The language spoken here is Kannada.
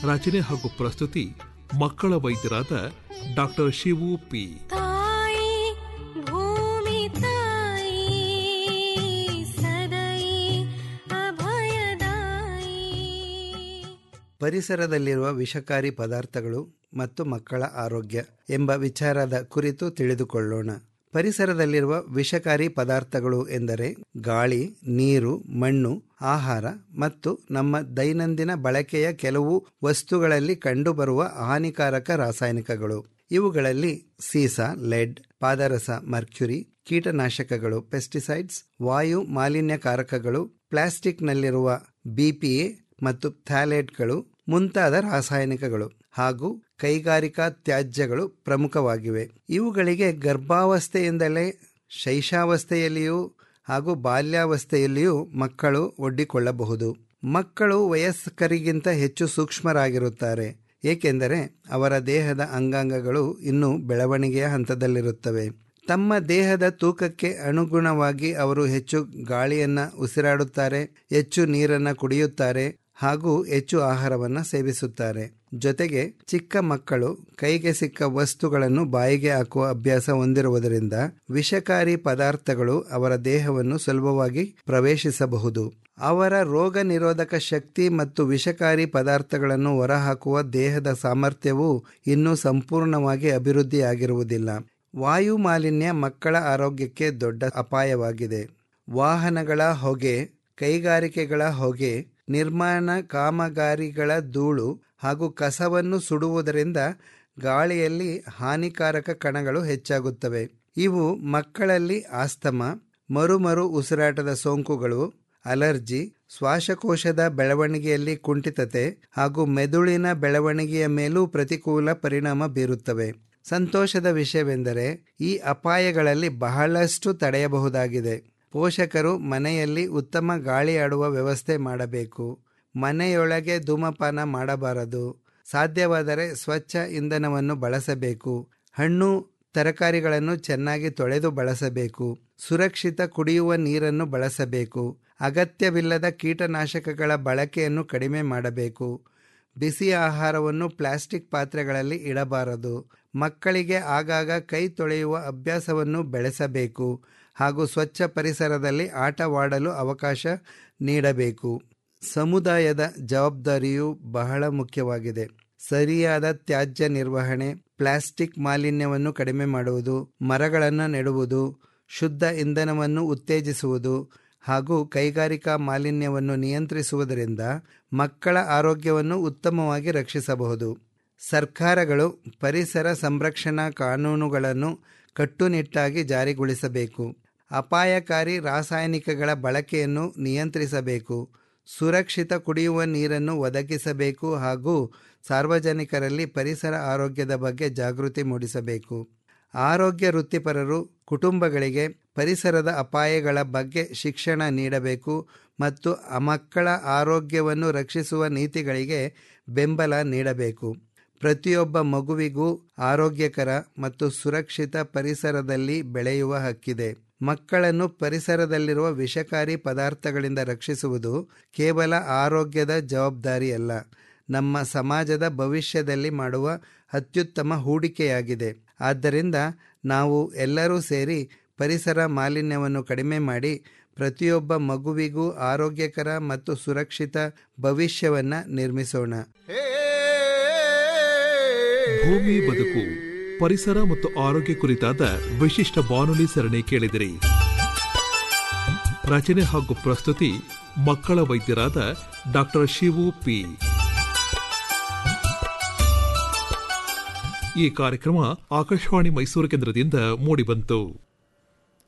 ರಚನೆ ಹಾಗೂ ಪ್ರಸ್ತುತಿ ಮಕ್ಕಳ ವೈದ್ಯರಾದ ಡಾಕ್ಟರ್ ಶಿವು ಪಿ ತಾಯಿ ಭೂಮಿ ತಾಯಿ ಸದೈ ಅಭಯದಾಯಿ ಪರಿಸರದಲ್ಲಿರುವ ವಿಷಕಾರಿ ಪದಾರ್ಥಗಳು ಮತ್ತು ಮಕ್ಕಳ ಆರೋಗ್ಯ ಎಂಬ ವಿಚಾರದ ಕುರಿತು ತಿಳಿದುಕೊಳ್ಳೋಣ ಪರಿಸರದಲ್ಲಿರುವ ವಿಷಕಾರಿ ಪದಾರ್ಥಗಳು ಎಂದರೆ ಗಾಳಿ ನೀರು ಮಣ್ಣು ಆಹಾರ ಮತ್ತು ನಮ್ಮ ದೈನಂದಿನ ಬಳಕೆಯ ಕೆಲವು ವಸ್ತುಗಳಲ್ಲಿ ಕಂಡುಬರುವ ಹಾನಿಕಾರಕ ರಾಸಾಯನಿಕಗಳು ಇವುಗಳಲ್ಲಿ ಸೀಸ ಲೆಡ್ ಪಾದರಸ ಮರ್ಕ್ಯುರಿ ಕೀಟನಾಶಕಗಳು ಪೆಸ್ಟಿಸೈಡ್ಸ್ ವಾಯು ಮಾಲಿನ್ಯಕಾರಕಗಳು ಪ್ಲಾಸ್ಟಿಕ್ನಲ್ಲಿರುವ ಬಿಪಿಎ ಮತ್ತು ಥ್ಯಾಲೇಟ್ಗಳು ಮುಂತಾದ ರಾಸಾಯನಿಕಗಳು ಹಾಗೂ ಕೈಗಾರಿಕಾ ತ್ಯಾಜ್ಯಗಳು ಪ್ರಮುಖವಾಗಿವೆ ಇವುಗಳಿಗೆ ಗರ್ಭಾವಸ್ಥೆಯಿಂದಲೇ ಶೈಶಾವಸ್ಥೆಯಲ್ಲಿಯೂ ಹಾಗೂ ಬಾಲ್ಯಾವಸ್ಥೆಯಲ್ಲಿಯೂ ಮಕ್ಕಳು ಒಡ್ಡಿಕೊಳ್ಳಬಹುದು ಮಕ್ಕಳು ವಯಸ್ಕರಿಗಿಂತ ಹೆಚ್ಚು ಸೂಕ್ಷ್ಮರಾಗಿರುತ್ತಾರೆ ಏಕೆಂದರೆ ಅವರ ದೇಹದ ಅಂಗಾಂಗಗಳು ಇನ್ನೂ ಬೆಳವಣಿಗೆಯ ಹಂತದಲ್ಲಿರುತ್ತವೆ ತಮ್ಮ ದೇಹದ ತೂಕಕ್ಕೆ ಅನುಗುಣವಾಗಿ ಅವರು ಹೆಚ್ಚು ಗಾಳಿಯನ್ನ ಉಸಿರಾಡುತ್ತಾರೆ ಹೆಚ್ಚು ನೀರನ್ನು ಕುಡಿಯುತ್ತಾರೆ ಹಾಗೂ ಹೆಚ್ಚು ಆಹಾರವನ್ನು ಸೇವಿಸುತ್ತಾರೆ ಜೊತೆಗೆ ಚಿಕ್ಕ ಮಕ್ಕಳು ಕೈಗೆ ಸಿಕ್ಕ ವಸ್ತುಗಳನ್ನು ಬಾಯಿಗೆ ಹಾಕುವ ಅಭ್ಯಾಸ ಹೊಂದಿರುವುದರಿಂದ ವಿಷಕಾರಿ ಪದಾರ್ಥಗಳು ಅವರ ದೇಹವನ್ನು ಸುಲಭವಾಗಿ ಪ್ರವೇಶಿಸಬಹುದು ಅವರ ರೋಗ ನಿರೋಧಕ ಶಕ್ತಿ ಮತ್ತು ವಿಷಕಾರಿ ಪದಾರ್ಥಗಳನ್ನು ಹೊರಹಾಕುವ ದೇಹದ ಸಾಮರ್ಥ್ಯವು ಇನ್ನೂ ಸಂಪೂರ್ಣವಾಗಿ ಅಭಿವೃದ್ಧಿಯಾಗಿರುವುದಿಲ್ಲ ವಾಯು ಮಾಲಿನ್ಯ ಮಕ್ಕಳ ಆರೋಗ್ಯಕ್ಕೆ ದೊಡ್ಡ ಅಪಾಯವಾಗಿದೆ ವಾಹನಗಳ ಹೊಗೆ ಕೈಗಾರಿಕೆಗಳ ಹೊಗೆ ನಿರ್ಮಾಣ ಕಾಮಗಾರಿಗಳ ಧೂಳು ಹಾಗೂ ಕಸವನ್ನು ಸುಡುವುದರಿಂದ ಗಾಳಿಯಲ್ಲಿ ಹಾನಿಕಾರಕ ಕಣಗಳು ಹೆಚ್ಚಾಗುತ್ತವೆ ಇವು ಮಕ್ಕಳಲ್ಲಿ ಆಸ್ತಮ ಮರುಮರು ಉಸಿರಾಟದ ಸೋಂಕುಗಳು ಅಲರ್ಜಿ ಶ್ವಾಸಕೋಶದ ಬೆಳವಣಿಗೆಯಲ್ಲಿ ಕುಂಠಿತತೆ ಹಾಗೂ ಮೆದುಳಿನ ಬೆಳವಣಿಗೆಯ ಮೇಲೂ ಪ್ರತಿಕೂಲ ಪರಿಣಾಮ ಬೀರುತ್ತವೆ ಸಂತೋಷದ ವಿಷಯವೆಂದರೆ ಈ ಅಪಾಯಗಳಲ್ಲಿ ಬಹಳಷ್ಟು ತಡೆಯಬಹುದಾಗಿದೆ ಪೋಷಕರು ಮನೆಯಲ್ಲಿ ಉತ್ತಮ ಗಾಳಿ ಆಡುವ ವ್ಯವಸ್ಥೆ ಮಾಡಬೇಕು ಮನೆಯೊಳಗೆ ಧೂಮಪಾನ ಮಾಡಬಾರದು ಸಾಧ್ಯವಾದರೆ ಸ್ವಚ್ಛ ಇಂಧನವನ್ನು ಬಳಸಬೇಕು ಹಣ್ಣು ತರಕಾರಿಗಳನ್ನು ಚೆನ್ನಾಗಿ ತೊಳೆದು ಬಳಸಬೇಕು ಸುರಕ್ಷಿತ ಕುಡಿಯುವ ನೀರನ್ನು ಬಳಸಬೇಕು ಅಗತ್ಯವಿಲ್ಲದ ಕೀಟನಾಶಕಗಳ ಬಳಕೆಯನ್ನು ಕಡಿಮೆ ಮಾಡಬೇಕು ಬಿಸಿ ಆಹಾರವನ್ನು ಪ್ಲಾಸ್ಟಿಕ್ ಪಾತ್ರೆಗಳಲ್ಲಿ ಇಡಬಾರದು ಮಕ್ಕಳಿಗೆ ಆಗಾಗ ಕೈ ತೊಳೆಯುವ ಅಭ್ಯಾಸವನ್ನು ಬೆಳೆಸಬೇಕು ಹಾಗೂ ಸ್ವಚ್ಛ ಪರಿಸರದಲ್ಲಿ ಆಟವಾಡಲು ಅವಕಾಶ ನೀಡಬೇಕು ಸಮುದಾಯದ ಜವಾಬ್ದಾರಿಯು ಬಹಳ ಮುಖ್ಯವಾಗಿದೆ ಸರಿಯಾದ ತ್ಯಾಜ್ಯ ನಿರ್ವಹಣೆ ಪ್ಲಾಸ್ಟಿಕ್ ಮಾಲಿನ್ಯವನ್ನು ಕಡಿಮೆ ಮಾಡುವುದು ಮರಗಳನ್ನು ನೆಡುವುದು ಶುದ್ಧ ಇಂಧನವನ್ನು ಉತ್ತೇಜಿಸುವುದು ಹಾಗೂ ಕೈಗಾರಿಕಾ ಮಾಲಿನ್ಯವನ್ನು ನಿಯಂತ್ರಿಸುವುದರಿಂದ ಮಕ್ಕಳ ಆರೋಗ್ಯವನ್ನು ಉತ್ತಮವಾಗಿ ರಕ್ಷಿಸಬಹುದು ಸರ್ಕಾರಗಳು ಪರಿಸರ ಸಂರಕ್ಷಣಾ ಕಾನೂನುಗಳನ್ನು ಕಟ್ಟುನಿಟ್ಟಾಗಿ ಜಾರಿಗೊಳಿಸಬೇಕು ಅಪಾಯಕಾರಿ ರಾಸಾಯನಿಕಗಳ ಬಳಕೆಯನ್ನು ನಿಯಂತ್ರಿಸಬೇಕು ಸುರಕ್ಷಿತ ಕುಡಿಯುವ ನೀರನ್ನು ಒದಗಿಸಬೇಕು ಹಾಗೂ ಸಾರ್ವಜನಿಕರಲ್ಲಿ ಪರಿಸರ ಆರೋಗ್ಯದ ಬಗ್ಗೆ ಜಾಗೃತಿ ಮೂಡಿಸಬೇಕು ಆರೋಗ್ಯ ವೃತ್ತಿಪರರು ಕುಟುಂಬಗಳಿಗೆ ಪರಿಸರದ ಅಪಾಯಗಳ ಬಗ್ಗೆ ಶಿಕ್ಷಣ ನೀಡಬೇಕು ಮತ್ತು ಆ ಮಕ್ಕಳ ಆರೋಗ್ಯವನ್ನು ರಕ್ಷಿಸುವ ನೀತಿಗಳಿಗೆ ಬೆಂಬಲ ನೀಡಬೇಕು ಪ್ರತಿಯೊಬ್ಬ ಮಗುವಿಗೂ ಆರೋಗ್ಯಕರ ಮತ್ತು ಸುರಕ್ಷಿತ ಪರಿಸರದಲ್ಲಿ ಬೆಳೆಯುವ ಹಕ್ಕಿದೆ ಮಕ್ಕಳನ್ನು ಪರಿಸರದಲ್ಲಿರುವ ವಿಷಕಾರಿ ಪದಾರ್ಥಗಳಿಂದ ರಕ್ಷಿಸುವುದು ಕೇವಲ ಆರೋಗ್ಯದ ಜವಾಬ್ದಾರಿಯಲ್ಲ ನಮ್ಮ ಸಮಾಜದ ಭವಿಷ್ಯದಲ್ಲಿ ಮಾಡುವ ಅತ್ಯುತ್ತಮ ಹೂಡಿಕೆಯಾಗಿದೆ ಆದ್ದರಿಂದ ನಾವು ಎಲ್ಲರೂ ಸೇರಿ ಪರಿಸರ ಮಾಲಿನ್ಯವನ್ನು ಕಡಿಮೆ ಮಾಡಿ ಪ್ರತಿಯೊಬ್ಬ ಮಗುವಿಗೂ ಆರೋಗ್ಯಕರ ಮತ್ತು ಸುರಕ್ಷಿತ ಭವಿಷ್ಯವನ್ನು ನಿರ್ಮಿಸೋಣ ಭೂಮಿ ಬದುಕು ಪರಿಸರ ಮತ್ತು ಆರೋಗ್ಯ ಕುರಿತಾದ ವಿಶಿಷ್ಟ ಬಾನುಲಿ ಸರಣಿ ಕೇಳಿದಿರಿ ರಚನೆ ಹಾಗೂ ಪ್ರಸ್ತುತಿ ಮಕ್ಕಳ ವೈದ್ಯರಾದ ಡಾಕ್ಟರ್ ಶಿವು ಪಿ ಈ ಕಾರ್ಯಕ್ರಮ ಆಕಾಶವಾಣಿ ಮೈಸೂರು ಕೇಂದ್ರದಿಂದ ಮೂಡಿಬಂತು